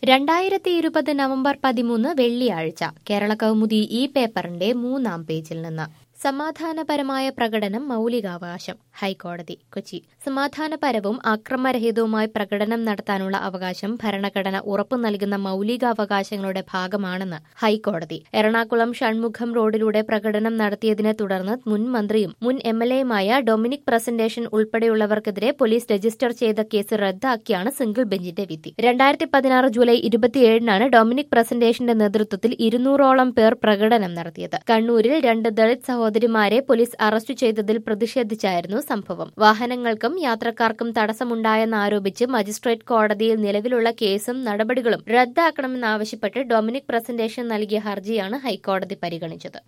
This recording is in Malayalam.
രണ്ടായിരത്തി ഇരുപത് നവംബർ പതിമൂന്ന് വെള്ളിയാഴ്ച കേരള കൗമുദി ഈ പേപ്പറിന്റെ മൂന്നാം പേജിൽ നിന്ന് സമാധാനപരമായ പ്രകടനം മൗലികാവകാശം ഹൈക്കോടതി കൊച്ചി സമാധാനപരവും അക്രമരഹിതവുമായ പ്രകടനം നടത്താനുള്ള അവകാശം ഭരണഘടന ഉറപ്പു നൽകുന്ന മൗലികാവകാശങ്ങളുടെ ഭാഗമാണെന്ന് ഹൈക്കോടതി എറണാകുളം ഷൺമുഖം റോഡിലൂടെ പ്രകടനം നടത്തിയതിനെ തുടർന്ന് മുൻ മന്ത്രിയും മുൻ എം എൽ എയുമായ ഡൊമിനിക് പ്രസന്റേഷൻ ഉൾപ്പെടെയുള്ളവർക്കെതിരെ പോലീസ് രജിസ്റ്റർ ചെയ്ത കേസ് റദ്ദാക്കിയാണ് സിംഗിൾ ബെഞ്ചിന്റെ വിധി രണ്ടായിരത്തി പതിനാറ് ജൂലൈ ഇരുപത്തിയേഴിനാണ് ഡൊമിനിക് പ്രസന്റേഷന്റെ നേതൃത്വത്തിൽ ഇരുന്നൂറോളം പേർ പ്രകടനം നടത്തിയത് കണ്ണൂരിൽ രണ്ട് ദളിത് സഹോദരിമാരെ പോലീസ് അറസ്റ്റ് ചെയ്തതിൽ പ്രതിഷേധിച്ചായിരുന്നു സംഭവം വാഹനങ്ങൾക്കും യാത്രക്കാർക്കും തടസ്സമുണ്ടായെന്നാരോപിച്ച് മജിസ്ട്രേറ്റ് കോടതിയിൽ നിലവിലുള്ള കേസും നടപടികളും റദ്ദാക്കണമെന്നാവശ്യപ്പെട്ട് ഡൊമിനിക് പ്രസന്റേഷൻ നൽകിയ ഹർജിയാണ് ഹൈക്കോടതി പരിഗണിച്ചത്